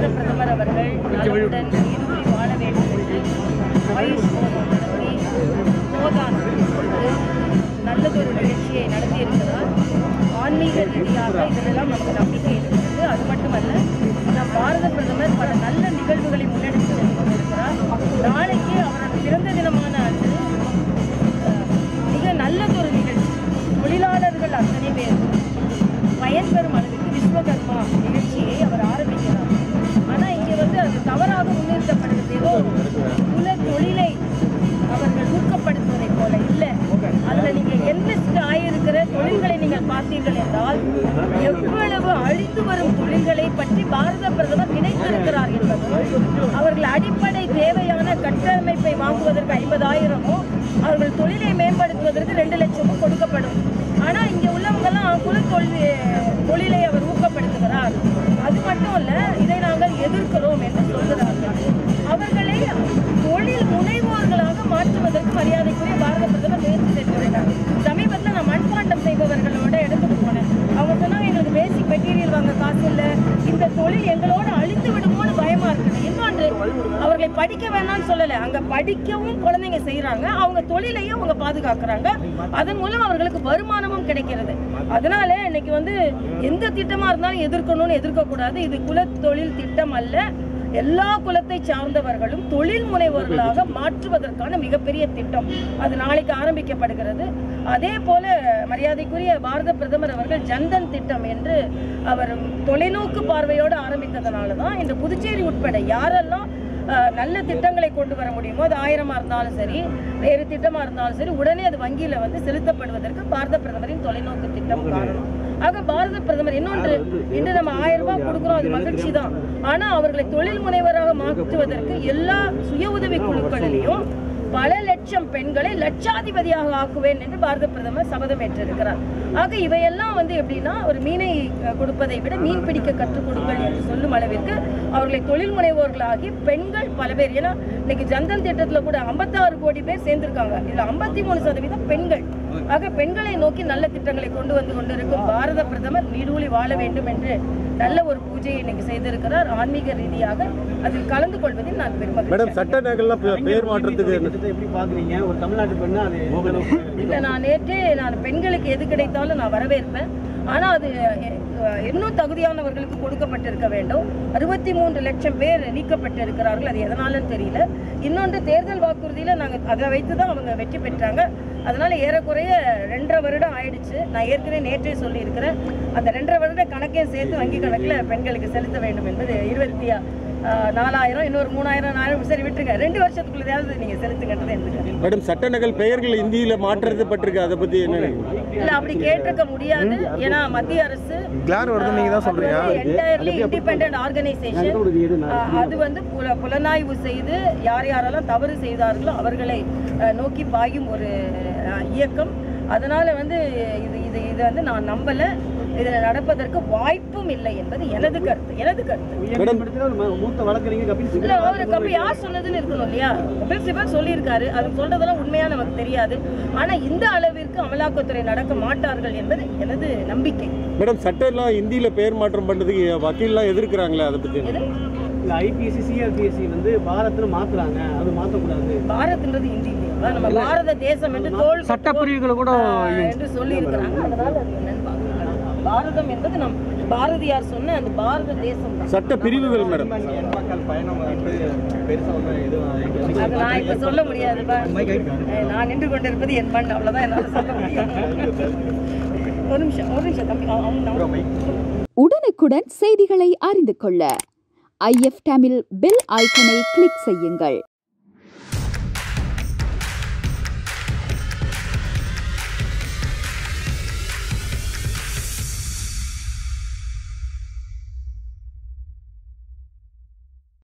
பாரத பிரதமர் அவர்கள் நலமுடன் நீடூழி வாழ வேண்டும் என்று ஆயுஷ் ஹோமம் நடத்தி கோதானம் கொடுத்து நல்லதொரு நிகழ்ச்சியை நடத்தியிருக்கிறார் ஆன்மீக ரீதியாக இதிலெல்லாம் நமக்கு நம்பிக்கை இருக்கிறது அது மட்டுமல்ல நம் பாரத பிரதமர் பல நல்ல நிகழ்வுகளை முன்னெடுத்து சென்று கொண்டிருக்கிறார் நாளைக்கு அவரது பிறந்த தினமான அன்று அஹ், மிக நல்லதொரு நிகழ்ச்சி தொழிலாளர்கள் அத்தனை பேர் பயன்பெறும் அளவுக்கு விஸ்வகர்மா நிகழ்ச்சியை அவர் ஆரம்பிக்கிறார் ஆனா இங்க வந்து அது தவறாக முன்னிறுத்தப்படுகிறது ஏதோ குல தொழிலை அவர்கள் ஊக்கப்படுத்துவதைப் போல இல்லை அதுல நீங்க என்லிஸ்ட் ஆயிருக்கிற தொழில்களை நீங்கள் பார்த்தீர்கள் என்றால் எவ்வளவு அழிந்து வரும் தொழில்களை பற்றி பாரத பிரதமர் நினைத்திருக்கிறார் என்பதும் அவர்கள் அடிப்படை தேவையான கட்டமைப்பை வாங்குவதற்கு ஐம்பதாயிரமோ அவர்கள் தொழிலை மேம்படுத்துவதற்கு ரெண்டு லட்சமோ கொடுக்கப்படும் ஆனா இங்க உள்ளவங்கெல்லாம் குலத்தொழில் தொழிலை அவர் ஊக்கப்படுத்துகிறார் அது மட்டும் இல்ல இதை நாங்கள் எதிர்க்கிறோம் என்று சொல்கிறார்கள் அவர்களை தொழில் முனைவோர்களாக மாற்றுவதற்கு மரியாதைக்குரிய பாரத பிரதமர் முயற்சி செய்து வருகிறார் சமீபத்தில் நான் மண்பாண்டம் செய்பவர்களோட இடத்துக்கு போனேன் அவங்க சொன்னாங்க எங்களுக்கு பேசிக் மெட்டீரியல் வாங்க காசு இல்லை இந்த தொழில் எங்களோட அழித்து விடுமோன்னு பயமா இருக்குது இன்னொன்று அவர்களை படிக்க வேணாம்னு சொல்லலை அங்க படிக்கவும் குழந்தைங்க செய்றாங்க அவங்க தொழிலையும் அவங்க பாதுகாக்கிறாங்க அதன் மூலம் அவர்களுக்கு வருமானமும் கிடைக்கிறது அதனால இன்னைக்கு வந்து எந்த திட்டமா இருந்தாலும் எதிர்க்கணும்னு எதிர்க்கக்கூடாது இது குல தொழில் திட்டம் அல்ல எல்லா குலத்தை சார்ந்தவர்களும் தொழில் முனைவோர்களாக மாற்றுவதற்கான மிகப்பெரிய திட்டம் அது நாளைக்கு ஆரம்பிக்கப்படுகிறது அதே போல மரியாதைக்குரிய பாரத பிரதமர் அவர்கள் ஜன்தன் திட்டம் என்று அவர் தொலைநோக்கு பார்வையோடு ஆரம்பித்ததனால தான் இன்று புதுச்சேரி உட்பட யாரெல்லாம் அஹ், நல்ல திட்டங்களை கொண்டு வர முடியுமோ அது ஆயிரமா இருந்தாலும் சரி வேறு திட்டமா இருந்தாலும் சரி உடனே அது வங்கியில வந்து செலுத்தப்படுவதற்கு பாரத பிரதமரின் தொலைநோக்கு திட்டம் காரணம் ஆக பாரத பிரதமர் இன்னொன்று இன்று நம்ம ஆயிரம் ரூபாய் கொடுக்குறோம் அது மகிழ்ச்சி தான் ஆனா அவர்களை தொழில் முனைவராக மாற்றுவதற்கு எல்லா சுய உதவி குழுக்களிலையும் பல லட்சம் பெண்களை லட்சாதிபதியாக ஆக்குவேன் என்று பாரத பிரதமர் சபதம் ஏற்றிருக்கிறார் ஆக இவையெல்லாம் வந்து எப்படின்னா ஒரு மீனை அஹ், கொடுப்பதை விட மீன் பிடிக்க கற்றுக் கொடுங்கள் என்று சொல்லும் அளவிற்கு அவர்களை தொழில் முனைவோர்களாகி பெண்கள் பல பேர் ஏன்னா இன்னைக்கு ஜன்தன் திட்டத்துல கூட 56 கோடி பேர் சேர்ந்திருக்காங்க இதுல 53% மூணு சதவீதம் பெண்கள் ஆக பெண்களை நோக்கி நல்ல திட்டங்களை கொண்டு வந்து கொண்டிருக்கும் பாரத பிரதமர் நீடூழி வாழ வேண்டும் என்று நல்ல ஒரு பூஜையை இன்னைக்கு செய்திருக்கிறார் ஆன்மீக ரீதியாக அதில் கலந்து கொள்வதில் நான் பெருமகிழ்ச்சி மேடம் சட்ட நகல்லாம் பே- பேர் மாற்றத்துக்கு திட்டத்தை எப்படி பாக்குறீங்க ஒரு தமிழ்நாட்டு பெண்ணா அது எந்த அளவுக்கு இல்லை நான் நேற்றே நான் பெண்களுக்கு எது கிடைத்தாலும் நான் வரவேற்பேன் ஆனால் அது அஹ், இன்னும் தகுதியானவர்களுக்கு கொடுக்கப்பட்டிருக்க வேண்டும் அறுபத்தி மூன்று லட்சம் பேர் நீக்கப்பட்டிருக்கிறார்கள் அது எதனாலன்னு தெரியல இன்னொன்று தேர்தல் வாக்குறுதியில் நாங்கள் அதை வைத்து தான் அவங்க வெற்றி பெற்றாங்க அதனால ஏறக்குறைய ரெண்டரை வருடம் ஆயிடுச்சு நான் ஏற்கனவே நேற்றே சொல்லியிருக்கிறேன் அந்த ரெண்டரை வருட கணக்கையும் சேர்த்து வங்கி கணக்கில் பெண்களுக்கு செலுத்த வேண்டும் என்பது இருபத்தி அஹ், நாலாயிரம் இன்னொரு மூணாயிரம் நாலாயிரம் சரி விட்டுருங்க ரெண்டு வருஷத்துக்குள்ளதையாவது நீங்கள் செலுத்துங்கன்றதை எடுத்துக்க மேடம் சட்ட நகல் பெயர்கள் இந்தியில மாற்றுறது பட்டிருக்கு அதை பத்தி என்ன நினைக்கிறீங்க? இல்ல அப்படி கேட்டிருக்க முடியாது ஏன்னா மத்திய அரசு கிளார் வருதுன்னு நீங்க தான் சொல்றீங்க என்டையர்லி இண்டிபெண்டன்ட் ஆர்கனைசேஷன் அது வந்து புல புலனாய்வு செய்து யார் யாரெல்லாம் தவறு செய்தார்களோ அவர்களை அஹ், நோக்கி பாயும் ஒரு அஹ், இயக்கம் அதனால வந்து இது இது இது வந்து நான் நம்பல இதில் நடப்பதற்கு வாய்ப்பும் இல்லை என்பது எனது கருத்து எனது கருத்து உயர்நீதிமன்றத்தில் ஒரு ம- மூத்த வழக்கறிஞர் கபில் சிபல் இல்ல அவருக்கு அப்ப யார் சொன்னதுன்னு இருக்கணும் இல்லையா கபில் சிபல் சொல்லியிருக்காரு அது சொல்றதெல்லாம் உண்மையா நமக்கு தெரியாது ஆனா இந்த அளவிற்கு அமலாக்கத்துறை நடக்க மாட்டார்கள் என்பது எனது நம்பிக்கை மேடம் சட்டம் எல்லாம் இந்தியில பெயர் மாற்றம் பண்றதுக்கு வக்கீல்லாம் எதிர்க்கிறாங்களே அதை பத்தி என்ன? இந்த ஐபிஎஸ்சி சிஆர்பிஎஸ்சி வந்து பாரத்ல மாத்துறாங்க அது மாத்தக்கூடாது பாரத்ன்றது இந்தி இல்லையா? நம்ம பாரத தேசம் என்று தோல் சட்டப்பிரிவுகளை கூட ஆஹ், என்று சொல்லி இருக்கிறாங்க அதனால அது என்னன்னு பார்க்கணும். பாரதம் என்பது நம் பாரதியார் சொன்ன அந்த பாரத தேசம் தான் சட்ட பிரிவுகள் மேடம் மக்கள் பயணம் வந்து பெருசா ஒன்றும் எதுவும் அது நான் இப்ப சொல்ல முடியாதுப்பா அஹ், நான் நின்று கொண்டிருப்பது என் மண் அவ்வளவுதான் என்னால சொல்ல முடியும் ஒரு நிமிஷம் ஒரு நிமிஷம் தம்பி அவன் அவன் உடனுக்குடன் செய்திகளை அறிந்து கொள்ள ஐஎஃப் தமிழ் பெல் ஐக்கனை கிளிக் செய்யுங்கள்